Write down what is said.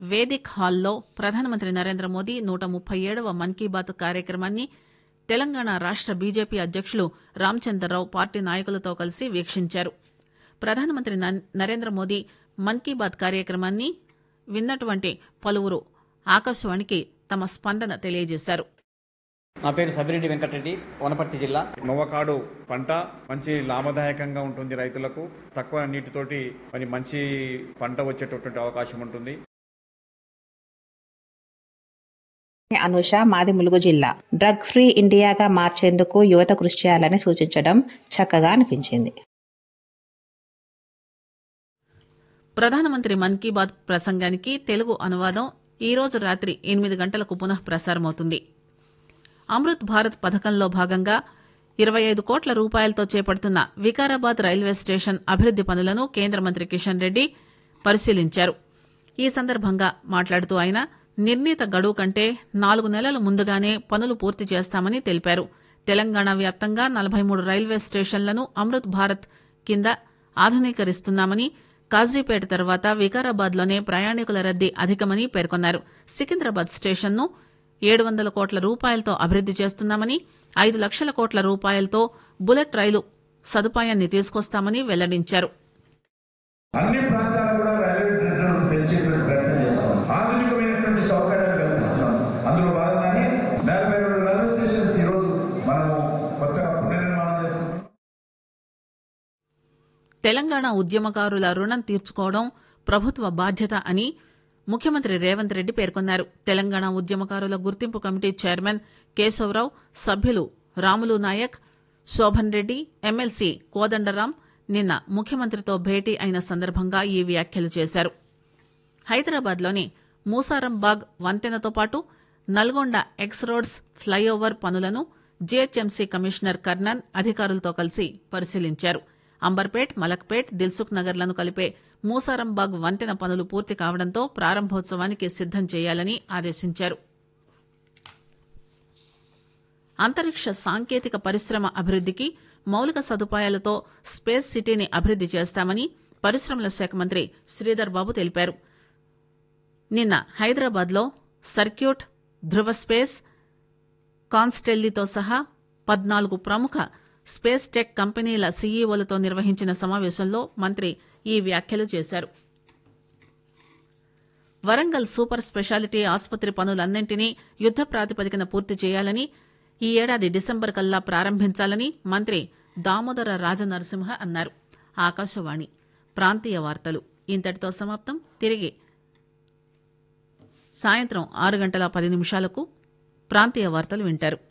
Vedic హాల్లో ప్రధానమంత్రి నరేంద్ర మోదీ నూట ముప్పై ఏడవ మన్ కీ బాత్ కార్యక్రమాన్ని తెలంగాణ రాష్ట బీజేపీ అధ్యకులు రామచందర్రావు పార్టీ నాయకులతో కలిసి వీక్షించారు ప్రధానమంత్రి నన్- నరేంద్ర మోదీ మన్ కీ బాత్ కార్యక్రమాన్ని విన్నటువంటి పలువురు ఆకాశవాణికి తమ స్పందన తెలియజేశారు నా పేరు సబిరెడ్డి వెంకటరెడ్డి వనపర్తి జిల్లా నవ్వకాడు పంట మంచి లాభదాయకంగా ఉంటుంది రైతులకు తక్కువ నీటితోటి మరి మంచి పంట వచ్చేటటువంటి అవకాశం ఉంటుంది అనుష మాది ములుగు జిల్లా డ్రగ్ ఫ్రీ ఇండియాగా మార్చేందుకు యువత కృషి చేయాలని సూచించడం చక్కగా అనిపించింది ప్రధానమంత్రి మన్ కీ బాత్ ప్రసంగానికి తెలుగు అనువాదం ఈ రోజు రాత్రి ఎనిమిది గంటలకు పునః ప్రసారమవుతుంది అమృత్ భారత్ పథకంలో భాగంగా ఇరవై ఐదు కోట్ల రూపాయలతో చేపడుతున్న వికారాబాద్ రైల్వే స్టేషన్ అభివృద్ది పనులను కేంద్ర మంత్రి కిషన్ రెడ్డి పరిశీలించారు ఈ సందర్భంగా మాట్లాడుతూ ఆయన నిర్ణీత గడువు కంటే నాలుగు నెలల ముందుగానే పనులు పూర్తి చేస్తామని తెలిపారు తెలంగాణ వ్యాప్తంగా నలభై మూడు రైల్వే స్టేషన్లను అమృత్ భారత్ కింద ఆధునీకరిస్తున్నామని కాజీపేట తర్వాత వికారాబాద్లోనే ప్రయాణికుల రద్దీ అధికమని పేర్కొన్నారు సికింద్రాబాద్ స్టేషన్ను ఏడు వందల కోట్ల రూపాయలతో అభివృద్ది చేస్తున్నామని ఐదు లక్షల కోట్ల రూపాయలతో బుల్లెట్ రైలు సదుపాయాన్ని తీసుకొస్తామని వెల్లడించారు అన్ని ప్రాంతాలు కూడా రైల్వే నెట్వర్క్ పెంచేటువంటి ప్రయత్నం చేస్తాం ఆధునికమైనటువంటి సౌకర్యాలు కల్పిస్తున్నాం అందులో భాగంగానే నలభై రెండు రైల్వే స్టేషన్స్ ఈ రోజు మనము కొత్తగా పునర్నిర్మాణం చేసుకుంటున్నాం తెలంగాణ ఉద్యమకారుల రుణం తీర్చుకోవడం ప్రభుత్వ బాధ్యత అని ముఖ్యమంత్రి రేవంత్ రెడ్డి పేర్కొన్నారు తెలంగాణ ఉద్యమకారుల గుర్తింపు కమిటీ చైర్మన్ కేశవరావు సభ్యులు రాములు నాయక్ శోభన్ రెడ్డి ఎమ్మెల్సీ కోదండరాం నిన్న ముఖ్యమంత్రితో భేటీ అయిన సందర్భంగా ఈ వ్యాఖ్యలు చేశారు హైదరాబాద్లోని మూసారంబాగ్ వంతెనతో పాటు నల్గొండ ఎక్స్ రోడ్స్ ఫ్లైఓవర్ పనులను జీహెచ్ఎంసీ కమిషనర్ కర్ణన్ అధికారులతో కలిసి పరిశీలించారు అంబర్పేట్ మలక్పేట్ దిల్సుఖ్ నగర్లను కలిపే మూసారంబాగ్ వంతెన పనులు పూర్తి కావడంతో ప్రారంభోత్సవానికి సిద్దం చేయాలని ఆదేశించారు అంతరిక్ష సాంకేతిక పరిశ్రమ అభివృద్దికి మౌలిక సదుపాయాలతో స్పేస్ సిటీని అభివృద్ది చేస్తామని పరిశ్రమల శాఖ మంత్రి శ్రీధర్ బాబు తెలిపారు నిన్న హైదరాబాద్లో సర్క్యూట్ ధృవ స్పేస్ కాన్స్టెల్లీతో సహా పద్నాలుగు ప్రముఖ స్పేస్ టెక్ కంపెనీల సీఈఓలతో నిర్వహించిన సమావేశంలో మంత్రి ఈ వ్యాఖ్యలు చేశారు వరంగల్ సూపర్ స్పెషాలిటీ ఆసుపత్రి పనులన్నింటినీ యుద్ద ప్రాతిపదికన పూర్తి చేయాలని ఈ ఏడాది డిసెంబర్ కల్లా ప్రారంభించాలని మంత్రి దామోదర రాజనరసింహ అన్నారు ఆకాశవాణి ప్రాంతీయ వార్తలు ఇంతటితో సమాప్తం తిరిగి సాయంత్రం ఆరు గంటల పది నిమిషాలకు ప్రాంతీయ వార్తలు వింటారు